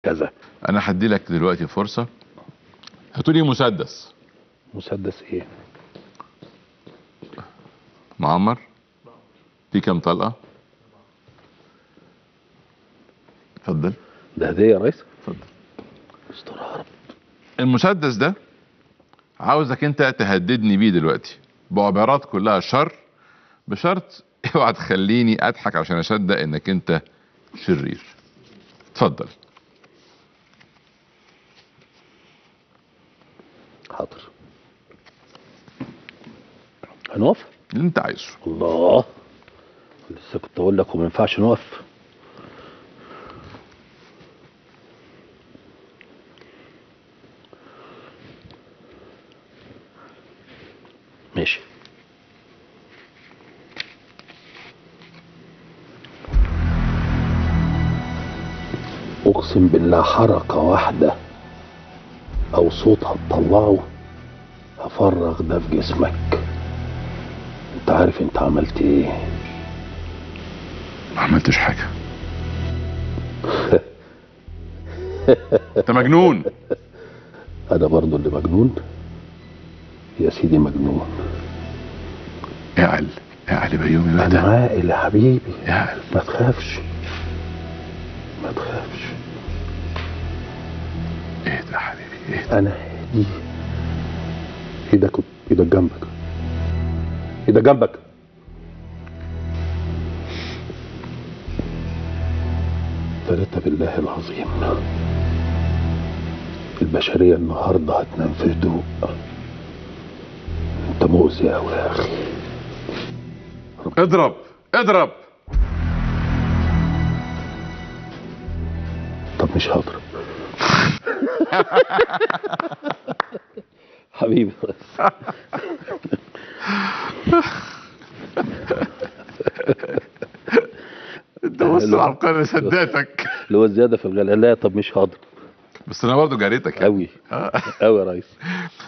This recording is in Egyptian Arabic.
كذا انا هدي لك دلوقتي فرصه هاتوا لي مسدس مسدس ايه معمر في كام طلقه اتفضل ده هديه يا ريس اتفضل استر يا رب المسدس ده عاوزك انت تهددني بيه دلوقتي بعبارات كلها شر بشرط اوعى تخليني اضحك عشان اصدق انك انت شرير اتفضل حاضر هنقف اللي انت عايزه الله لسه كنت اقول لك وما ينفعش نقف ماشي اقسم بالله حركة واحدة او صوت هتطلعه هفرغ ده في جسمك انت عارف انت عملت ايه ما عملتش حاجه انت مجنون انا برضو اللي مجنون يا سيدي مجنون اعل اعل بيومي بقى انا ده عاقل يا حبيبي اعل ما تخافش ما تخافش اهدى يا حبيبي اهدى انا هادي ايدك ايدك جنبك ايدك جنبك ثلاثة بالله العظيم البشرية النهاردة هتنام في هدوء انت مؤذي اوي يا اخي اضرب اضرب طب مش هضرب حبيبي بس انت بص حلو. العبقري صدقتك اللي هو الزيادة في الغلاء لا طب مش هضرب بس انا برضه جاريتك يعني. اوي اوي يا ريس